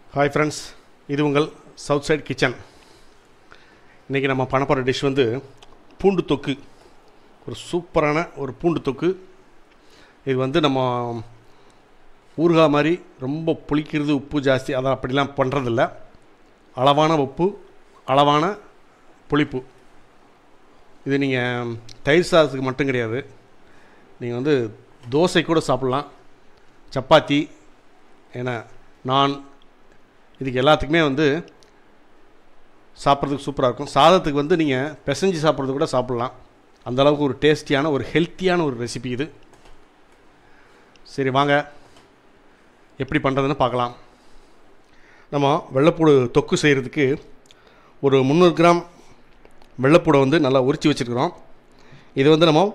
hi friends இது உங்கள் south side kitchen இன்றைக்கி நம்ம பண்ண போகிற டிஷ் வந்து பூண்டு தொக்கு ஒரு சூப்பரான ஒரு பூண்டு தொக்கு இது வந்து நம்ம ஊறுகாய் மாதிரி ரொம்ப புளிக்கிறது உப்பு ஜாஸ்தி அதை அப்படிலாம் பண்ணுறதில்ல அளவான உப்பு அளவான புளிப்பு இது நீங்கள் தயிர் சாதத்துக்கு மட்டும் கிடையாது நீங்கள் வந்து தோசை கூட சாப்பிட்லாம் சப்பாத்தி ஏன்னா நான் இதுக்கு எல்லாத்துக்குமே வந்து சாப்பிட்றதுக்கு சூப்பராக இருக்கும் சாதத்துக்கு வந்து நீங்கள் பிசைஞ்சு சாப்பிட்றது கூட சாப்பிட்லாம் அந்த அளவுக்கு ஒரு டேஸ்டியான ஒரு ஹெல்த்தியான ஒரு ரெசிபி இது சரி வாங்க எப்படி பண்ணுறதுன்னு பார்க்கலாம் நம்ம வெள்ளைப்பூடு தொக்கு செய்கிறதுக்கு ஒரு முந்நூறு கிராம் வெள்ளைப்பூடை வந்து நல்லா உரித்து வச்சுருக்குறோம் இது வந்து நம்ம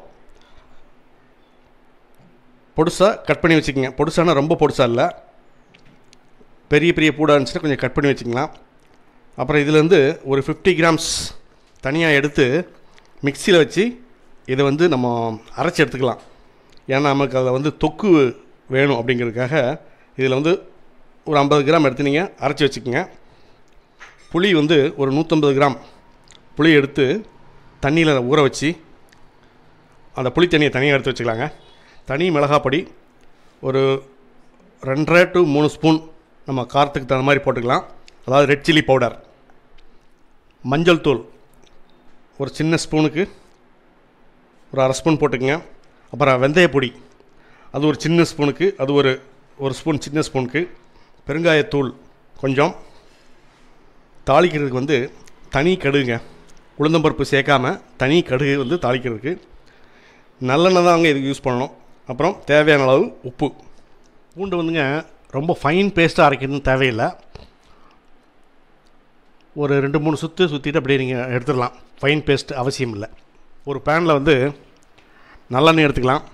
பொடுசாக கட் பண்ணி வச்சுக்கோங்க பொடுசானா ரொம்ப பொடுசாக இல்லை பெரிய பெரிய பூடாக இருந்துச்சுன்னா கொஞ்சம் கட் பண்ணி வச்சுக்கலாம் அப்புறம் இதுலேருந்து ஒரு ஃபிஃப்டி கிராம்ஸ் தனியாக எடுத்து மிக்சியில் வச்சு இதை வந்து நம்ம அரைச்சி எடுத்துக்கலாம் ஏன்னா நமக்கு அதில் வந்து தொக்கு வேணும் அப்படிங்கிறதுக்காக இதில் வந்து ஒரு ஐம்பது கிராம் எடுத்து நீங்கள் அரைச்சி வச்சுக்கோங்க புளி வந்து ஒரு நூற்றம்பது கிராம் புளி எடுத்து தண்ணியில் ஊற வச்சு அந்த புளி தண்ணியை தனியாக எடுத்து வச்சுக்கலாங்க தனி மிளகாய் பொடி ஒரு ரெண்டரை டு மூணு ஸ்பூன் நம்ம காரத்துக்கு தகுந்த மாதிரி போட்டுக்கலாம் அதாவது ரெட் சில்லி பவுடர் மஞ்சள் தூள் ஒரு சின்ன ஸ்பூனுக்கு ஒரு அரை ஸ்பூன் போட்டுக்கங்க அப்புறம் வெந்தய பொடி அது ஒரு சின்ன ஸ்பூனுக்கு அது ஒரு ஒரு ஸ்பூன் சின்ன ஸ்பூனுக்கு பெருங்காயத்தூள் கொஞ்சம் தாளிக்கிறதுக்கு வந்து தனி கடுகுங்க உளுந்தம்பருப்பு சேர்க்காம தனி கடுகு வந்து தாளிக்கிறதுக்கு நல்லெண்ணெய் தான் அங்கே இதுக்கு யூஸ் பண்ணணும் அப்புறம் தேவையான அளவு உப்பு பூண்டு வந்துங்க ரொம்ப ஃபைன் பேஸ்ட்டாக அரைக்கணும்னு தேவையில்லை ஒரு ரெண்டு மூணு சுற்று சுற்றிட்டு அப்படியே நீங்கள் எடுத்துடலாம் ஃபைன் பேஸ்ட் அவசியம் இல்லை ஒரு பேனில் வந்து நல்லெண்ணெய் எடுத்துக்கலாம்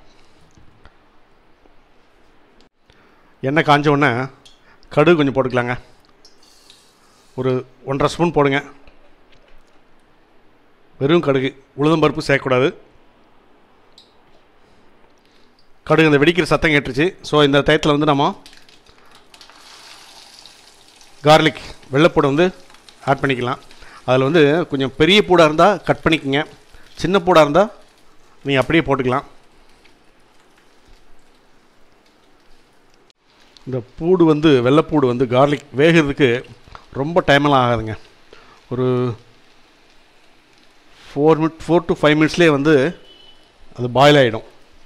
எண்ணெய் காஞ்ச உடனே கடுகு கொஞ்சம் போட்டுக்கலாங்க ஒரு ஒன்றரை ஸ்பூன் போடுங்க வெறும் கடுகு உளுந்தம்பருப்பு சேர்க்கக்கூடாது கடுகு இந்த வெடிக்கிற சத்தம் கேட்டுருச்சு ஸோ இந்த டயத்தில் வந்து நம்ம கார்லிக் வெள்ளைப்பூடை வந்து ஆட் பண்ணிக்கலாம் அதில் வந்து கொஞ்சம் பெரிய பூடாக இருந்தால் கட் பண்ணிக்கோங்க சின்ன பூடாக இருந்தால் நீங்கள் அப்படியே போட்டுக்கலாம் இந்த பூடு வந்து வெள்ளைப்பூடு வந்து கார்லிக் வேகிறதுக்கு ரொம்ப டைமெல்லாம் ஆகாதுங்க ஒரு four minute four to five மினிட்ஸ்லேயே வந்து அது பாயில் ஆகிடும்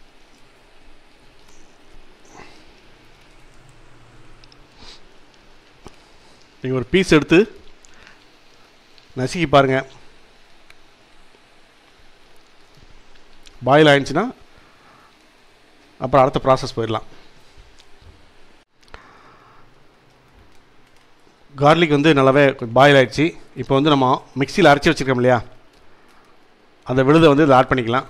நீங்கள் ஒரு பீஸ் எடுத்து நசுக்கி பாருங்கள் பாயில் ஆயிடுச்சுன்னா அப்புறம் அடுத்த ப்ராசஸ் போயிடலாம் கார்லிக் வந்து நல்லாவே பாயில் ஆயிடுச்சு இப்போ வந்து நம்ம மிக்சியில் அரைச்சி வச்சுருக்கோம் இல்லையா அந்த விழுதை வந்து இதில் ஆட் பண்ணிக்கலாம்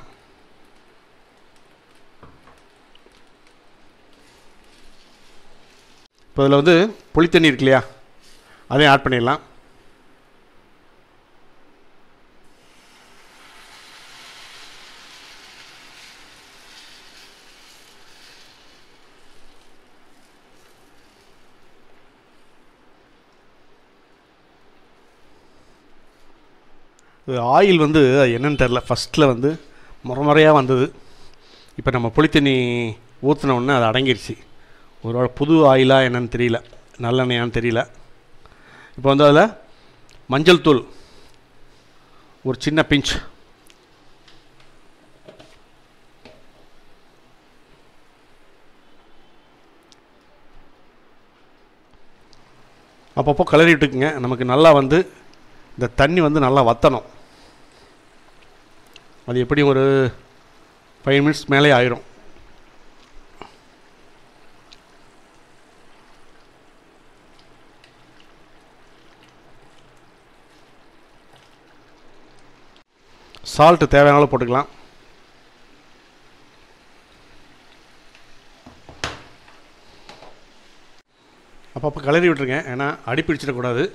இப்போ இதில் வந்து புளித்தண்ணி இருக்கு இல்லையா அதையும் ஆட் பண்ணிடலாம் ஆயில் வந்து என்னன்னு தெரில ஃபஸ்ட்டில் வந்து முறை முறையாக வந்தது இப்போ நம்ம புளித்தண்ணி ஊற்றின உடனே அது அடங்கிருச்சு ஒரு புது ஆயிலாக என்னன்னு தெரியல நல்லெண்ணெயான்னு தெரியல இப்போ வந்து அதில் மஞ்சள் தூள் ஒரு சின்ன பிஞ்ச் அப்பப்போ கிளறி விட்டுக்குங்க நமக்கு நல்லா வந்து இந்த தண்ணி வந்து நல்லா வற்றணும் அது எப்படி ஒரு ஃபைவ் மினிட்ஸ் மேலே ஆயிரும் சால்ட்டு தேவையான அளவு போட்டுக்கலாம் அப்பப்போ கிளறி விட்டுருங்க ஏன்னா அடி பிடிச்சிடக்கூடாது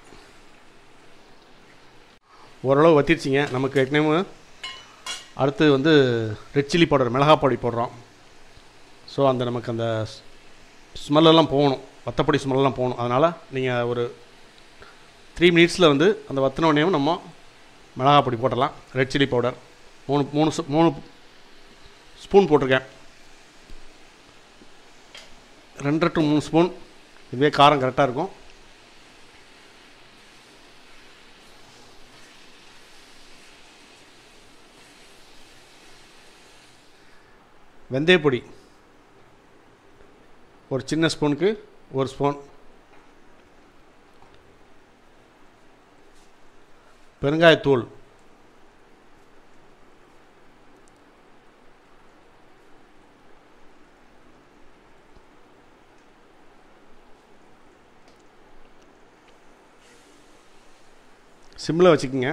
ஓரளவு வத்திருச்சிங்க நமக்கு ஏற்கனவே அடுத்து வந்து ரெட் சில்லி பவுடர் மிளகா பொடி போடுறோம் ஸோ அந்த நமக்கு அந்த ஸ்மெல்லெல்லாம் போகணும் வத்தப்பொடி ஸ்மெல்லாம் போகணும் அதனால் நீங்கள் ஒரு த்ரீ மினிட்ஸில் வந்து அந்த வத்தின உடனேயும் நம்ம மிளகா பொடி போட்டுடலாம் ரெட் சில்லி பவுடர் மூணு மூணு ஸ்- மூணு ஸ்பூன் போட்டிருக்கேன் ரெண்டரை டு மூணு ஸ்பூன் இதுவே காரம் கரெக்டாக இருக்கும் வெந்தயப்பொடி ஒரு சின்ன ஸ்பூனுக்கு ஒரு ஸ்பூன் பெருங்காயத்தூள் சிம்மில் வச்சுக்கோங்க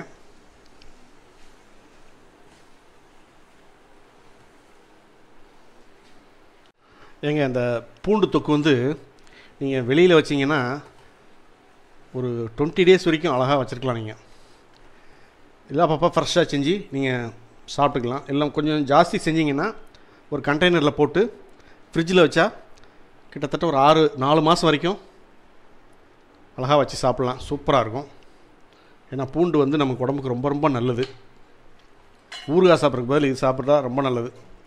ஏங்க அந்த பூண்டு தொக்கு வந்து நீங்கள் வெளியில் வச்சீங்கன்னா ஒரு டுவெண்ட்டி டேஸ் வரைக்கும் அழகாக வச்சுருக்கலாம் நீங்கள் இல்லை அப்பப்போ ஃப்ரெஷ்ஷாக செஞ்சு நீங்கள் சாப்பிட்டுக்கலாம் இல்லை கொஞ்சம் ஜாஸ்தி செஞ்சீங்கன்னா ஒரு கண்டெய்னரில் போட்டு ஃப்ரிட்ஜில் வச்சா கிட்டத்தட்ட ஒரு ஆறு நாலு மாதம் வரைக்கும் அழகாக வச்சு சாப்பிட்லாம் சூப்பராக இருக்கும் ஏன்னா பூண்டு வந்து நமக்கு உடம்புக்கு ரொம்ப ரொம்ப நல்லது ஊறுகாய் சாப்பிட்றதுக்கு பதில் இது சாப்பிட்றதா ரொம்ப நல்லது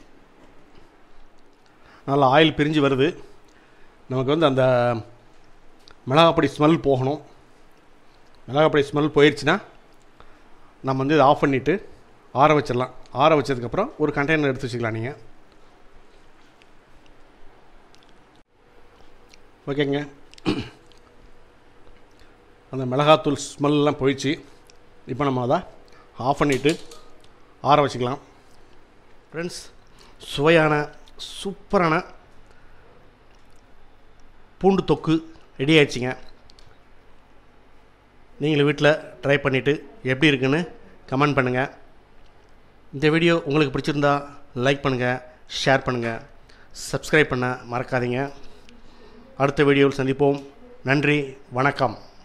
நல்லா ஆயில் பிரிஞ்சு வருது நமக்கு வந்து அந்த மிளகாப்பொடி ஸ்மெல் போகணும் மிளகாப்பொடி ஸ்மெல் போயிடுச்சுன்னா நம்ம வந்து இதை ஆஃப் பண்ணிவிட்டு ஆற வச்சிடலாம் ஆற வச்சதுக்கப்புறம் ஒரு கண்டெய்னர் எடுத்து வச்சுக்கலாம் நீங்கள் ஓகேங்க அந்த மிளகாத்தூள் ஸ்மெல்லாம் போயிடுச்சு இப்போ நம்ம அதை ஆஃப் பண்ணிவிட்டு ஆற வச்சுக்கலாம் ஃப்ரெண்ட்ஸ் சுவையான சூப்பரான பூண்டு தொக்கு ரெடி ஆயிடுச்சுங்க நீங்களும் வீட்டில் ட்ரை பண்ணிவிட்டு எப்படி இருக்குன்னு கமெண்ட் பண்ணுங்கள் இந்த வீடியோ உங்களுக்கு பிடிச்சிருந்தா லைக் பண்ணுங்கள் ஷேர் பண்ணுங்கள் சப்ஸ்கிரைப் பண்ண மறக்காதீங்க அடுத்த வீடியோவில் சந்திப்போம் நன்றி வணக்கம்